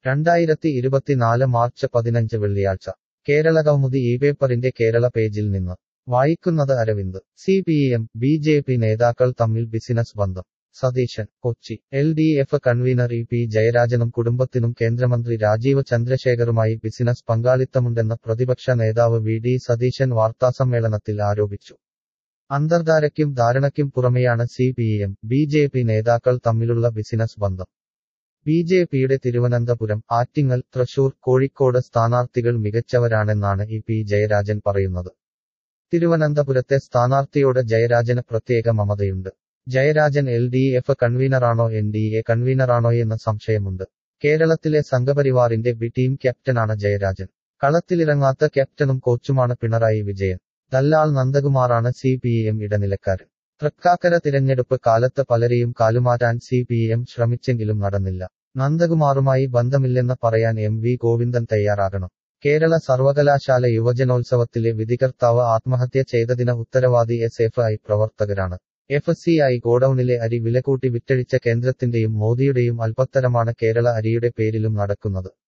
രണ്ടായിരത്തി ഇരുപത്തിനാല് മാർച്ച് പതിനഞ്ച് വെള്ളിയാഴ്ച കേരള കൗമുദി ഈ പേപ്പറിന്റെ കേരള പേജിൽ നിന്ന് വായിക്കുന്നത് Aravind C P M B J P നേതാക്കൾ തമ്മിൽ ബിസിനസ് ബന്ധം Satheesan Kochi L D F convener E P ജയരാജനും കുടുംബത്തിനും കേന്ദ്രമന്ത്രി രാജീവ് ചന്ദ്രശേഖറുമായി ബിസിനസ് പങ്കാളിത്തമുണ്ടെന്ന് പ്രതിപക്ഷ നേതാവ് വി ഡി സതീശൻ വാർത്താസമ്മേളനത്തിൽ ആരോപിച്ചു അന്തർധാരയ്ക്കും ധാരണയ്ക്കും പുറമെയാണ് C P M B J P നേതാക്കൾ തമ്മിലുള്ള ബിസിനസ് ബന്ധം ബി ജെ പിയുടെ തിരുവനന്തപുരം ആറ്റിങ്ങൽ തൃശൂർ കോഴിക്കോട് സ്ഥാനാർത്ഥികൾ മികച്ചവരാണെന്നാണ് ഇ പി ജയരാജൻ പറയുന്നത് തിരുവനന്തപുരത്തെ സ്ഥാനാർത്ഥിയോട് ജയരാജന് പ്രത്യേക മമതയുണ്ട് ജയരാജൻ എൽ ഡി എഫ് കൺവീനറാണോ എൻ ഡി എ കൺവീനറാണോയെന്ന് സംശയമുണ്ട് കേരളത്തിലെ സംഘപരിവാറിന്റെ ബി ടീം ക്യാപ്റ്റനാണ് ജയരാജൻ കളത്തിലിറങ്ങാത്ത ക്യാപ്റ്റനും കോച്ചുമാണ് പിണറായി വിജയൻ ദല്ലാൾ നന്ദകുമാറാണ് സി പി എം ഇടനിലക്കാരൻ തൃക്കാക്കര തിരഞ്ഞെടുപ്പ് കാലത്ത് പലരെയും കാലുമാറ്റാൻ സി പി എം ശ്രമിച്ചെങ്കിലും നടന്നില്ല നന്ദകുമാറുമായി ബന്ധമില്ലെന്ന് പറയാൻ എം വി ഗോവിന്ദൻ തയ്യാറാകണം കേരള സർവകലാശാല യുവജനോത്സവത്തിലെ വിധികർത്താവ് ആത്മഹത്യ ചെയ്തതിന് ഉത്തരവാദി എസ് എഫ് ഐ പ്രവർത്തകരാണ് എഫ് സി ഐ ഗോഡൌണിലെ അരി വിലകൂട്ടി വിറ്റഴിച്ച കേന്ദ്രത്തിന്റെയും മോദിയുടെയും അല്പത്തരമാണ് കേരള അരിയുടെ പേരിലും നടക്കുന്നത്